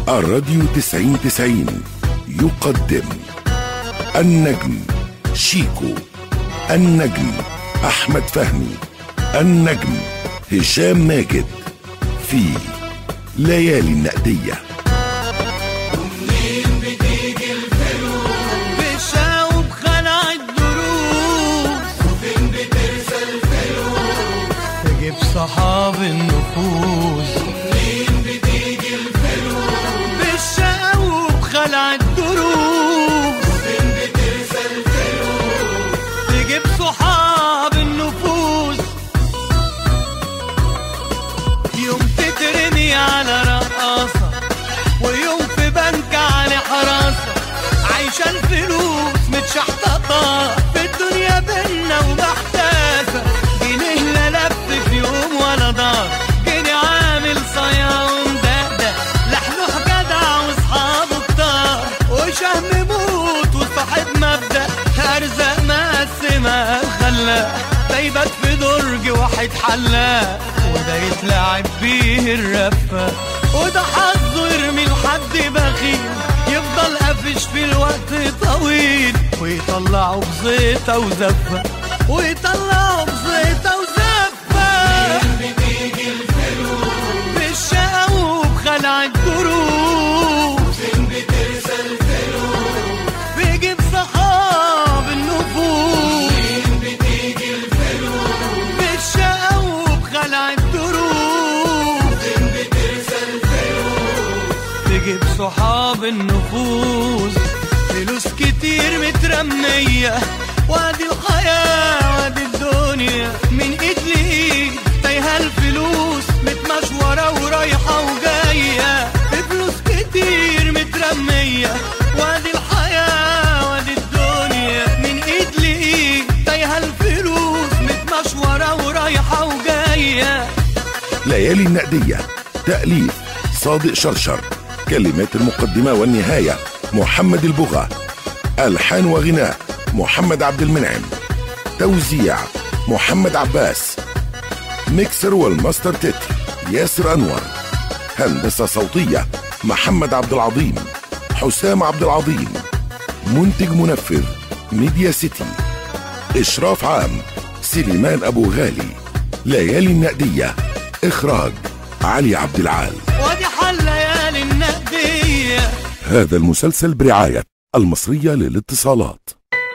الراديو تسعين تسعين يقدم النجم شيكو النجم أحمد فهمي النجم هشام ماجد في ليالي النقديه بشاوب خلع الدروس وفين بترسى الفلوس تجيب صحاب النفوس ومنين بتيجي الفلوس بشاوب خلع الدروس وفين بترسى الفلوس تجيب صحاب النفوس يوم تترمي على رقاصة ويوم في بنك على حراسة عايشة الفلوس متشحططة في الدنيا بينا ومحتاسة جنيه لا لف في يوم ولا دار جنيه عامل صيا ومدقدق لحلوح جدع واصحابه كتار وشهم موت وصاحب مبدأ أرزاق مقسمة خلاق دايبات في درج واحد حلاق وده يتلعب بيه الرفة وده حظه يرمي لحد بخيل يفضل قافش في الوقت طويل ويطلعه بزيطة وزفة ويطلعه بزيطة وزفة بتيجي الفلوس بالشقا وبخلع الدروس فين بترسى الفلوس بيجيب صحاب النفوس فين بتيجي الفلوس بالشقا وبخلع الدروس فين بترسى الفلوس تجيب صحاب النفوس فلوس كتير مترمية وادي الحياة وادي الدنيا من ايد لايد تايهة الفلوس متمشورة ورايحة وجاية بفلوس كتير مترمية وادي الحياة وادي الدنيا من ايد لايد تايهة الفلوس متمشورة ورايحة وجاية ليالي النقدية تأليف صادق شرشر كلمات المقدمة والنهاية محمد البغا ألحان وغناء محمد عبد المنعم توزيع محمد عباس ميكسر والماستر تتر ياسر أنور هندسة صوتية محمد عبد العظيم حسام عبد العظيم منتج منفذ ميديا سيتي إشراف عام سليمان أبو غالي ليالي النقدية إخراج علي عبد العال وادي حل ليالي النقدية هذا المسلسل برعاية المصرية للاتصالات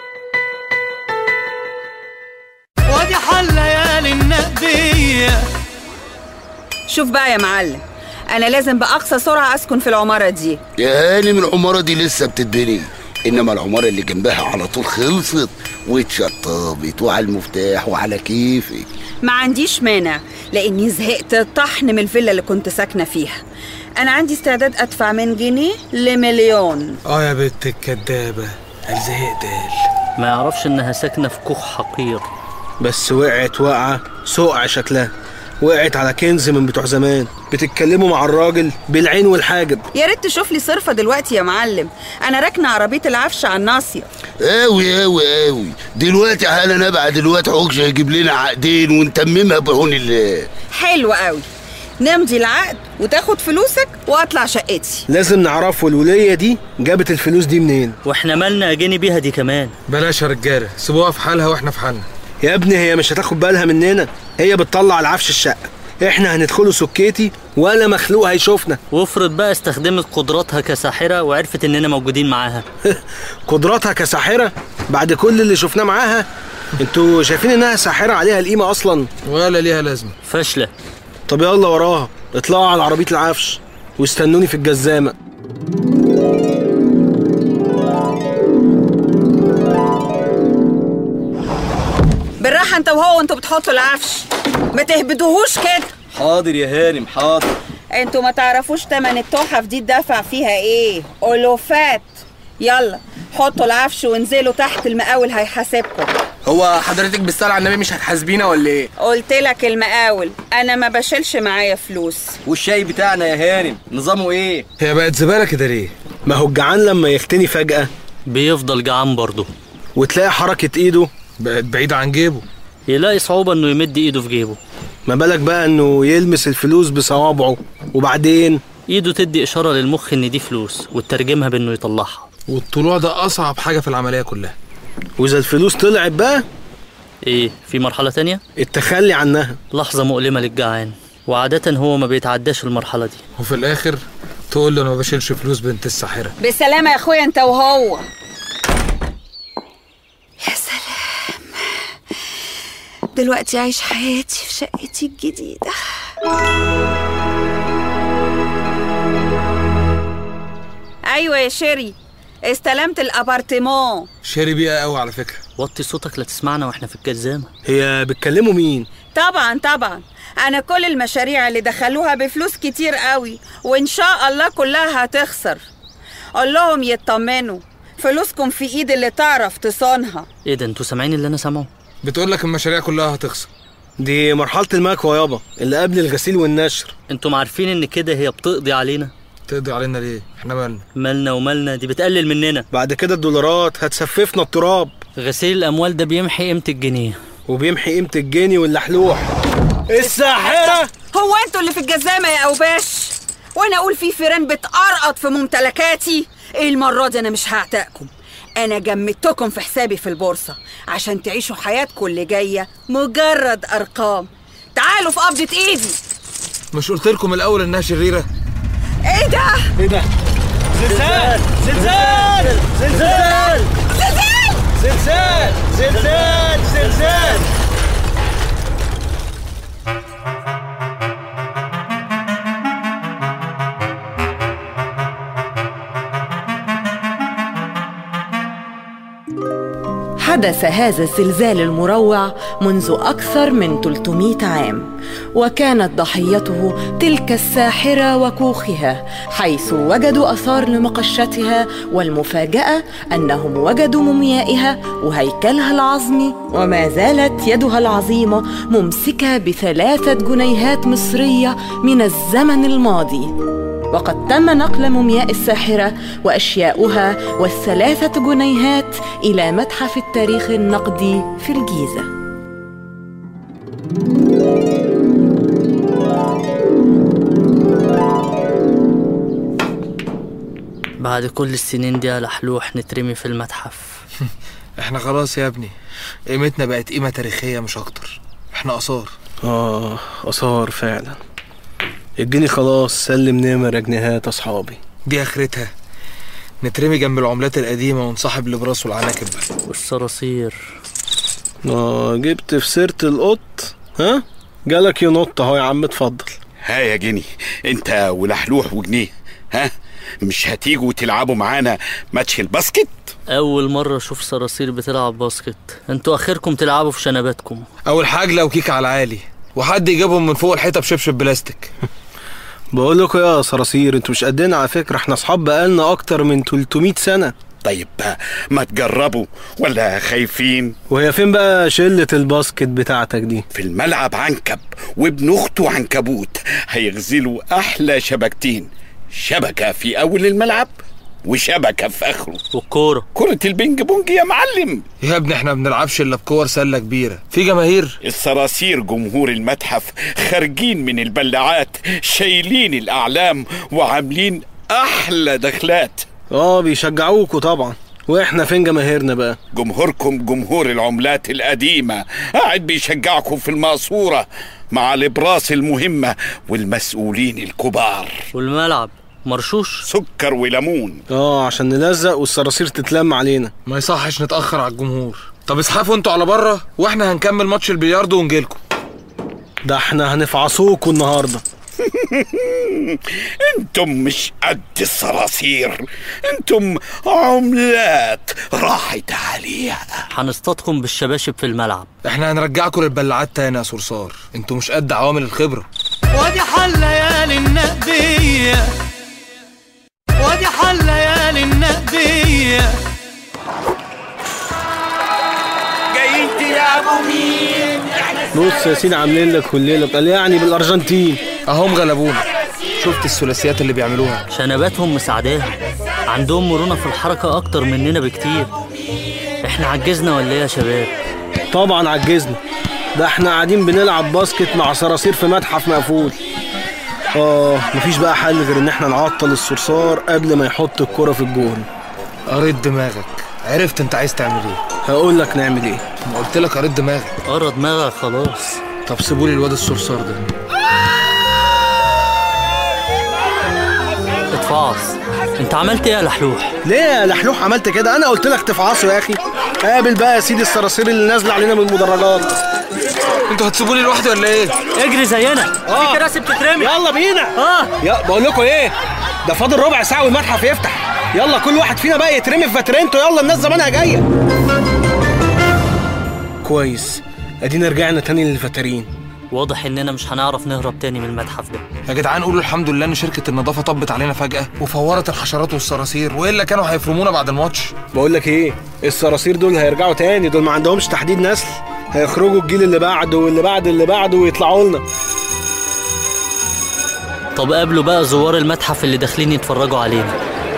وادي حل ليالي النقدية شوف بقى يا معلم انا لازم باقصى سرعه اسكن في العماره دي يا هاني من العمارة دي لسه بتتبني إنما العمارة اللي جنبها على طول خلصت واتشطبت وعلى المفتاح وعلى كيفك ما عنديش مانع لاني زهقت طحن من الفيلا اللي كنت ساكنه فيها انا عندي استعداد ادفع من جنيه لمليون اه يا بنت الكدابة قال زهقت قال ما يعرفش انها ساكنه في كوخ حقير بس وقعت وقعة سقع شكلها وقعت على كنز من بتوع زمان بتتكلموا مع الراجل بالعين والحاجب يا ريت تشوف لي صرفه دلوقتي يا معلم انا راكنه عربيه العفش على الناصيه قوي قوي قوي دلوقتي حالا نبع دلوقتي عكش هيجيب لنا عقدين ونتممها بعون الله حلو قوي نمضي العقد وتاخد فلوسك واطلع شقتي لازم نعرفوا الولية دي جابت الفلوس دي منين واحنا مالنا اجاني بيها دي كمان بلاش يا رجاله سيبوها في حالها واحنا في حالنا يا ابني هي مش هتاخد بالها مننا هي بتطلع العفش الشقة احنا هندخله سكيتي ولا مخلوق هيشوفنا وافرض بقى استخدمت قدراتها كساحره وعرفت اننا موجودين معاها قدراتها كساحرة بعد كل اللي شفناه معاها انتوا شايفين انها ساحرة عليها القيمة اصلا ولا ليها لازمه فاشله طب يلا وراها اطلعوا على عربية العفش واستنوني في الجزامة بالراحه انت وهو وانتوا بتحطوا العفش ما تهبدوهوش كده حاضر يا هانم حاضر انتوا ما تعرفوش تمن التحف دي الدفع فيها ايه ألوفات يلا حطوا العفش وانزلوا تحت المقاول هيحاسبكم هو حضرتك بالصلاة على النبي مش هتحاسبينا ولا ايه قلت لك المقاول انا ما بشيلش معايا فلوس والشاي بتاعنا يا هانم نظامه ايه هي بقت زباله كده ليه ما هو الجعان لما يختني فجأة بيفضل جعان برضه وتلاقي حركة ايده بقت بعيده عن جيبه يلاقي صعوبه انه يمد ايده في جيبه ما بالك بقى انه يلمس الفلوس بصوابعه وبعدين ايده تدي اشاره للمخ ان دي فلوس وتترجمها بانه يطلعها والطلوع ده اصعب حاجه في العمليه كلها واذا الفلوس طلعت بقى ايه في مرحله تانية التخلي عنها لحظه مؤلمه للجعان وعاده هو ما بيتعداش المرحله دي وفي الاخر تقول له انا ما بشيلش فلوس بنت الساحره بالسلامة يا اخويا انت وهو يا سلام دلوقتي عايش حياتي في شقتي الجديدة ايوه يا شيري استلمت الابارتمون شاري بيها قوي على فكره وطي صوتك لا تسمعنا واحنا في الجزامه هي بتكلموا مين طبعا طبعا انا كل المشاريع اللي دخلوها بفلوس كتير قوي وان شاء الله كلها هتخسر قول لهم يطمنوا فلوسكم في ايد اللي تعرف تصونها ايه ده انتوا سامعين اللي انا سامعه بتقول لك المشاريع كلها هتخسر دي مرحله المكوى يابا اللي قبل الغسيل والنشر انتم عارفين ان كده هي بتقضي علينا تقضي علينا ليه احنا مالنا مالنا ومالنا دي بتقلل مننا بعد كده الدولارات هتسففنا التراب غسيل الاموال ده بيمحي قيمه الجنيه وبيمحي قيمه الجني واللحلوح الساحره هو انتوا اللي في الجزامة يا اوباش وانا اقول في فيران بتقرقط في ممتلكاتي ايه المرة دي انا مش هعتقكم انا جمدتكم في حسابي في البورصة عشان تعيشوا حياتكم اللي جاية مجرد ارقام تعالوا في قبضة ايدي مش قلت لكم الاول انها شريره ايه ده ايه ده زلزال زلزال زلزال زلزال زلزال زلزال حدث هذا الزلزال المروع منذ أكثر من 300 عام وكانت ضحيته تلك الساحرة وكوخها حيث وجدوا أثار لمقشتها والمفاجأة أنهم وجدوا موميائها وهيكلها العظمي وما زالت يدها العظيمة ممسكة بثلاثة جنيهات مصرية من الزمن الماضي وقد تم نقل مومياء الساحرة وأشياؤها والثلاثة جنيهات إلى متحف التاريخ النقدي في الجيزة بعد كل السنين دي يا لحلوح نترمي في المتحف احنا خلاص يا ابني قيمتنا بقت قيمه تاريخيه مش اكتر احنا اثار اه اثار فعلا الجني خلاص سلم نمر جنيهات اصحابي دي اخرتها نترمي جنب العملات القديمه ونصاحب الابراس والعناكب والصراصير اه جبت في سيره القط ها جالك ينط اهو يا عم اتفضل ها يا جني انت ولحلوح وجنيه ها مش هتيجوا تلعبوا معانا ماتش الباسكت اول مره اشوف صراصير بتلعب باسكت انتوا اخركم تلعبوا في شنباتكم اول حاجه وكيك على العالي وحد يجيبهم من فوق الحيطه بشبشب بلاستيك بقول لكم يا صراصير انتوا مش قدنا على فكره احنا اصحاب بقالنا اكتر من 300 سنه طيب ما تجربوا ولا خايفين وهي فين بقى شله الباسكت بتاعتك دي في الملعب عنكب وابن اخته عنكبوت هيغزلوا احلى شبكتين شبكه في اول الملعب وشبكه في اخره والكوره كرة البينج بونج يا معلم يا ابني احنا ما بنلعبش الا بكور سله كبيره في جماهير الصراصير جمهور المتحف خارجين من البلاعات شايلين الاعلام وعاملين احلى دخلات اه بيشجعوكوا طبعا واحنا فين جماهيرنا بقى جمهوركم جمهور العملات القديمة قاعد بيشجعكم في المقصورة مع الابراس المهمة والمسؤولين الكبار والملعب مرشوش سكر وليمون اه عشان نلزق والصراصير تتلم علينا ما يصحش نتاخر على الجمهور طب اسحفوا انتوا على بره واحنا هنكمل ماتش البلياردو ونجيلكم ده احنا هنفعصوكوا النهارده انتم مش قد الصراصير انتم عملات راحت عليها هنصطادكم بالشباشب في الملعب احنا هنرجعكم للبلاعات تاني يا صرصار انتوا مش قد عوامل الخبره وادي حل ليالي النقدية وادي حل ليالي النقدية جايين تلعبوا مين بص يا سيدي عاملين لك الليله قال يعني بالارجنتين اهم غلبونا شفت الثلاثيات اللي بيعملوها شنباتهم مساعداهم عندهم مرونة في الحركة أكتر مننا بكتير احنا عجزنا ولا ايه يا شباب؟ طبعا عجزنا ده احنا قاعدين بنلعب باسكت مع صراصير في متحف مقفول اه مفيش بقى حل غير ان احنا نعطل الصرصار قبل ما يحط الكرة في الجون قريت دماغك عرفت انت عايز تعمل ايه هقول لك نعمل ايه ما قلت لك قريت دماغك قرا دماغك خلاص طب سيبولي الواد الصرصار ده اتفعص انت عملت ايه يا لحلوح ليه يا لحلوح عملت كده انا قلت لك تفعصه يا اخي قابل بقى يا سيدي الصراصير اللي نازله علينا من المدرجات انتوا هتسيبوني لوحدي ولا ايه اجري زينا في كراسي بتترمي يلا بينا اه يا بقول لكم ايه ده فاضل ربع ساعه والمتحف يفتح يلا كل واحد فينا بقى يترمي في فاترينته يلا الناس زمانها جايه كويس ادينا رجعنا تاني للفترين واضح اننا مش هنعرف نهرب تاني من المتحف ده يا جدعان قولوا الحمد لله ان شركه النظافه طبت علينا فجاه وفورت الحشرات والصراصير والا كانوا هيفرمونا بعد الماتش بقول لك ايه الصراصير دول هيرجعوا تاني دول ما عندهمش تحديد نسل هيخرجوا الجيل اللي بعده واللي بعد اللي بعده ويطلعوا لنا طب قابلوا بقى زوار المتحف اللي داخلين يتفرجوا علينا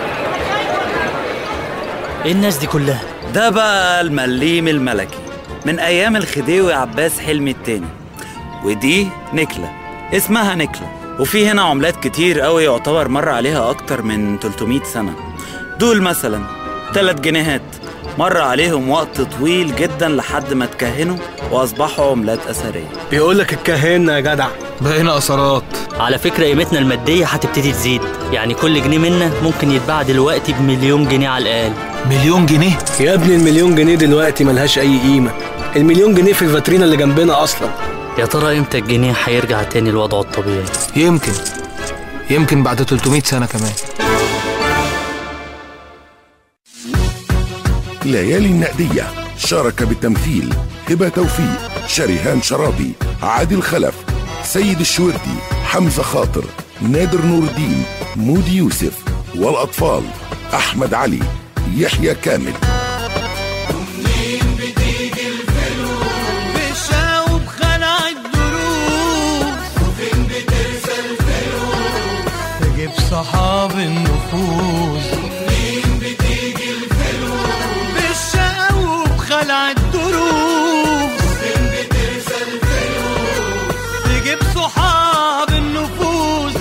ايه الناس دي كلها ده بقى المليم الملكي من أيام الخديوي عباس حلمي التاني ودي نكلة اسمها نكلة وفي هنا عملات كتير قوي يعتبر مر عليها أكتر من 300 سنة دول مثلا تلات جنيهات مر عليهم وقت طويل جدا لحد ما اتكهنوا وأصبحوا عملات أثرية بيقول لك اتكهنا يا جدع بقينا اثارات على فكرة قيمتنا المادية هتبتدي تزيد يعني كل جنيه منا ممكن يتباع دلوقتي بمليون جنيه على الأقل مليون جنيه يا ابني المليون جنيه دلوقتي ملهاش اي قيمه المليون جنيه في الفاترينا اللي جنبنا اصلا يا ترى امتى الجنيه هيرجع تاني لوضعه الطبيعي يمكن يمكن بعد 300 سنه كمان ليالي النقدية شارك بالتمثيل هبة توفيق شريهان شرابي عادل خلف سيد الشوردي حمزة خاطر نادر نور الدين مودي يوسف والأطفال أحمد علي يحيى كامل بشاوب خلع الدروس وفين بترسى الفلوس تجيب صحاب النفوس ومنين بتيجي الفلوس بالشاوب خلع الدروس وفين بترسى الفلوس تجيب صحاب النفوس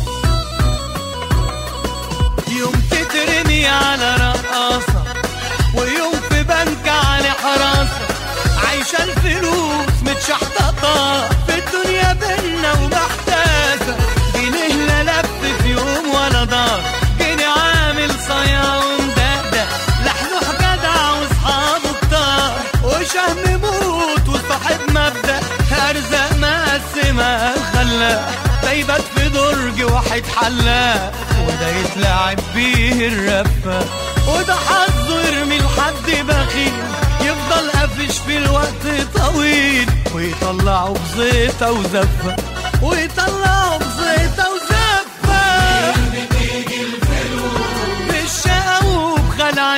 يوم تترمي على رقاصة ويوم في بنك على حراسة عايشة الفلوس متشحططة في الدنيا بينا ومحتاسة جنيه لا لف في يوم ولا دار جنيه عامل صيا ومدقدق لحلوح جدع واصحابه كتار وشهم موت وصاحب مبدأ أرزاق مقسمة الخلاق ده يبات في درج واحد حلاق وده يتلعب بيه الرفة وده حظه يرمي لحد بخيل يفضل قافش في الوقت طويل ويطلعه بزيطة وزفة ويطلعه بزيطة وزفة بتيجي الفلوس بالشقا وبخلع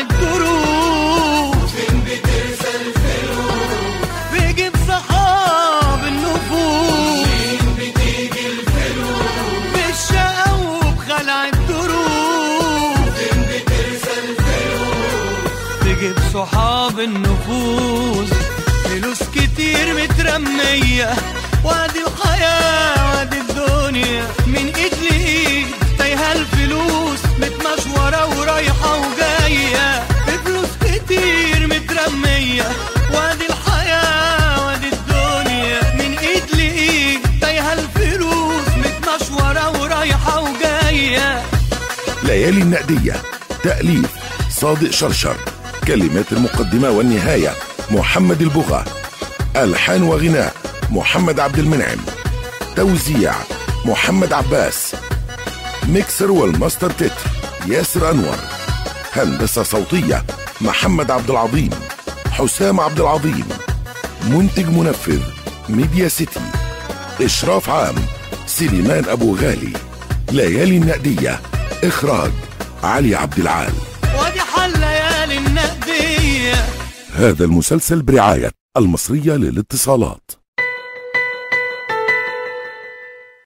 الدروس فين بترسى الفلوس بيجيب صحاب النفوس فين بتيجي الفلوس بالشقا وبخلع الدروس فين بترسى الفلوس تجيب صحاب النفوس فلوس كتير مترمية وادي الحياة وادي الدنيا من ايد لايد تايهة الفلوس متمشورة ورايحة وجاية فلوس كتير مترمية وادي الحياة وادي الدنيا من ايد لايد تايهة الفلوس متمشورة ورايحة وجاية ليالي النقدية تأليف صادق شرشر كلمات المقدمة والنهاية محمد البغا ألحان وغناء محمد عبد المنعم توزيع محمد عباس ميكسر والماستر تتر ياسر أنور هندسة صوتية محمد عبد العظيم حسام عبد العظيم منتج منفذ ميديا سيتي إشراف عام سليمان أبو غالي ليالي النقدية إخراج علي عبد العال وادي حل ليالي النقدية هذا المسلسل برعاية المصرية للاتصالات